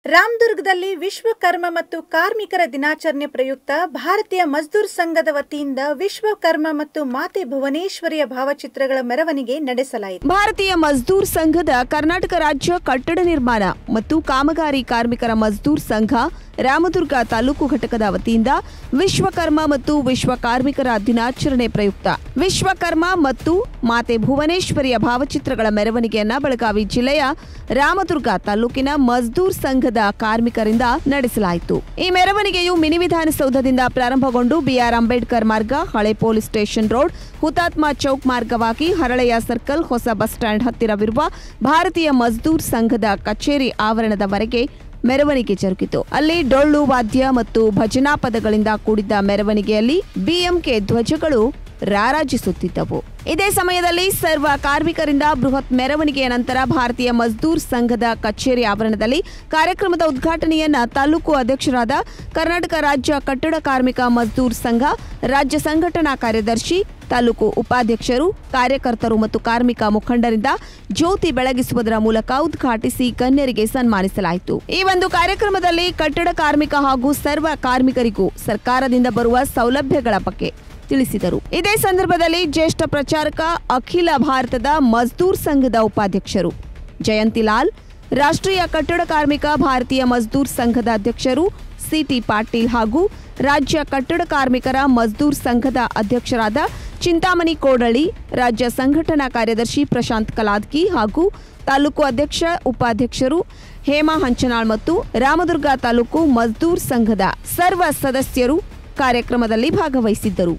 ರಾಮದುರ್ಗದಲ್ಲಿ ವಿಶ್ವಕರ್ಮ ಮತ್ತು ಕಾರ್ಮಿಕರ ದಿನಾಚರಣೆ ಪ್ರಯುಕ್ತ ಭಾರತೀಯ ಮಜ್ದೂರ್ ಸಂಘದ ವತಿಯಿಂದ ವಿಶ್ವಕರ್ಮ ಮತ್ತು ಮಾತೆ ಭುವನೇಶ್ವರಿಯ ಭಾವಚಿತ್ರಗಳ ಮೆರವಣಿಗೆ ನಡೆಸಲಾಯಿತು ಭಾರತೀಯ ಮಜ್ದೂರ್ ಸಂಘದ ಕರ್ನಾಟಕ ರಾಜ್ಯ ಕಟ್ಟಡ ನಿರ್ಮಾಣ ಮತ್ತು ಕಾಮಗಾರಿ ಕಾರ್ಮಿಕರ ಮಜ್ದೂರ್ ಸಂಘ ರಾಮದುರ್ಗ ತಾಲೂಕು ಘಟಕದ ವತಿಯಿಂದ ವಿಶ್ವಕರ್ಮ ಮತ್ತು ವಿಶ್ವ ಕಾರ್ಮಿಕರ ದಿನಾಚರಣೆ ಪ್ರಯುಕ್ತ ವಿಶ್ವಕರ್ಮ ಮತ್ತು ಮಾತೆ ಭುವನೇಶ್ವರಿಯ ಭಾವಚಿತ್ರಗಳ ಮೆರವಣಿಗೆಯನ್ನ ಬೆಳಗಾವಿ ಜಿಲ್ಲೆಯ ರಾಮದುರ್ಗ ತಾಲೂಕಿನ ಮಜ್ದೂರ್ ಸಂಘದ ಕಾರ್ಮಿಕರಿಂದ ನಡೆಸಲಾಯಿತು ಈ ಮೆರವಣಿಗೆಯು ಮಿನಿ ವಿಧಾನಸೌಧದಿಂದ ಪ್ರಾರಂಭಗೊಂಡು ಬಿಆರ್ ಅಂಬೇಡ್ಕರ್ ಮಾರ್ಗ ಹಳೆ ಪೊಲೀಸ್ ಸ್ಟೇಷನ್ ರೋಡ್ ಹುತಾತ್ಮ ಚೌಕ್ ಮಾರ್ಗವಾಗಿ ಹರಳೆಯ ಸರ್ಕಲ್ ಹೊಸ ಬಸ್ ಸ್ಟ್ಯಾಂಡ್ ಹತ್ತಿರವಿರುವ ಭಾರತೀಯ ಮಜ್ದೂರ್ ಸಂಘದ ಕಚೇರಿ ಆವರಣದವರೆಗೆ ಮೆರವಣಿಗೆ ಜರುಗಿತು ಅಲ್ಲಿ ಡೊಳ್ಳು ವಾದ್ಯ ಮತ್ತು ಭಜನಾ ಪದಗಳಿಂದ ಕೂಡಿದ್ದ ಮೆರವಣಿಗೆಯಲ್ಲಿ ಬಿಎಂಕೆ ಧ್ವಜಗಳು ರಾರಾಜಿಸುತ್ತಿದ್ದವು ಇದೇ ಸಮಯದಲ್ಲಿ ಸರ್ವ ಕಾರ್ಮಿಕರಿಂದ ಬೃಹತ್ ಮೆರವಣಿಗೆಯ ನಂತರ ಭಾರತೀಯ ಮಜ್ದೂರ್ ಸಂಘದ ಕಚೇರಿ ಆವರಣದಲ್ಲಿ ಕಾರ್ಯಕ್ರಮದ ಉದ್ಘಾಟನೆಯನ್ನ ತಾಲೂಕು ಅಧ್ಯಕ್ಷರಾದ ಕರ್ನಾಟಕ ರಾಜ್ಯ ಕಟ್ಟಡ ಕಾರ್ಮಿಕ ಮಜ್ದೂರ್ ಸಂಘ ರಾಜ್ಯ ಸಂಘಟನಾ ಕಾರ್ಯದರ್ಶಿ ತಾಲೂಕು ಉಪಾಧ್ಯಕ್ಷರು ಕಾರ್ಯಕರ್ತರು ಮತ್ತು ಕಾರ್ಮಿಕ ಮುಖಂಡರಿಂದ ಜ್ಯೋತಿ ಬೆಳಗಿಸುವುದರ ಮೂಲಕ ಉದ್ಘಾಟಿಸಿ ಗಣ್ಯರಿಗೆ ಸನ್ಮಾನಿಸಲಾಯಿತು ಈ ಒಂದು ಕಾರ್ಯಕ್ರಮದಲ್ಲಿ ಕಟ್ಟಡ ಕಾರ್ಮಿಕ ಹಾಗೂ ಸರ್ವ ಕಾರ್ಮಿಕರಿಗೂ ಸರ್ಕಾರದಿಂದ ಬರುವ ಸೌಲಭ್ಯಗಳ ಬಗ್ಗೆ ತಿಳಿಸಿದರು ಇದೇ ಸಂದರ್ಭದಲ್ಲಿ ಜ್ಯೇಷ್ಠ ಪ್ರಚಾರಕ ಅಖಿಲ ಭಾರತದ ಮಜ್ದೂರ್ ಸಂಘದ ಉಪಾಧ್ಯಕ್ಷರು ಜಯಂತಿಲಾಲ್ ರಾಷ್ಟ್ರೀಯ ಕಟ್ಟಡ ಕಾರ್ಮಿಕ ಭಾರತೀಯ ಮಜ್ದೂರ್ ಸಂಘದ ಅಧ್ಯಕ್ಷರು ಸಿಟಿ ಪಾಟೀಲ್ ಹಾಗೂ ರಾಜ್ಯ ಕಟ್ಟಡ ಕಾರ್ಮಿಕರ ಮಜ್ದೂರ್ ಸಂಘದ ಅಧ್ಯಕ್ಷರಾದ ಚಿಂತಾಮಣಿ ಕೋಡಳಿ ರಾಜ್ಯ ಸಂಘಟನಾ ಕಾರ್ಯದರ್ಶಿ ಪ್ರಶಾಂತ್ ಕಲಾದ್ಕಿ ಹಾಗೂ ತಾಲೂಕು ಅಧ್ಯಕ್ಷ ಉಪಾಧ್ಯಕ್ಷರು ಹೇಮಾ ಹಂಚನಾಳ್ ಮತ್ತು ರಾಮದುರ್ಗ ತಾಲೂಕು ಮಜ್ದೂರ್ ಸಂಘದ ಸರ್ವ ಸದಸ್ಯರು ಕಾರ್ಯಕ್ರಮದಲ್ಲಿ ಭಾಗವಹಿಸಿದ್ದರು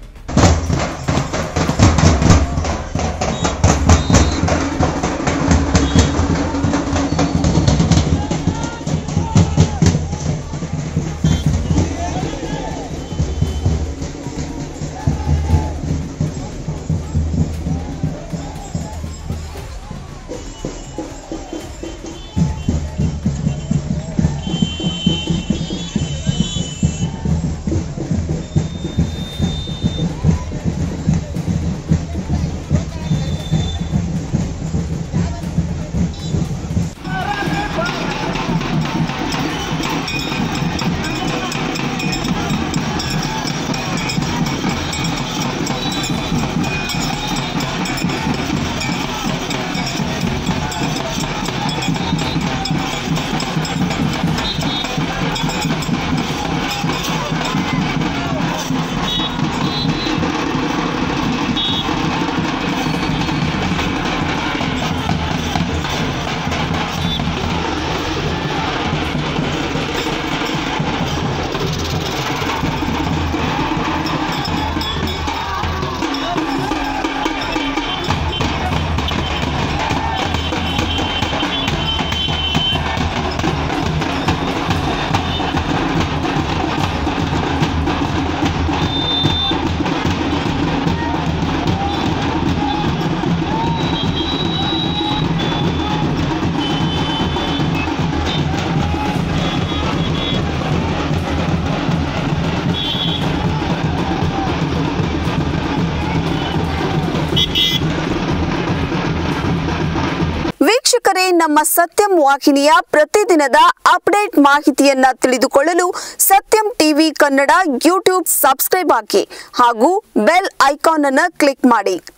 ವೀಕ್ಷಕರೇ ನಮ್ಮ ಸತ್ಯಂ ವಾಹಿನಿಯ ಪ್ರತಿದಿನದ ಅಪ್ಡೇಟ್ ಮಾಹಿತಿಯನ್ನ ತಿಳಿದುಕೊಳ್ಳಲು Satyam TV Kannada YouTube subscribe ಹಾಕಿ ಹಾಗೂ ಬೆಲ್ ಐಕಾನ್ ಅನ್ನು ಕ್ಲಿಕ್ ಮಾಡಿ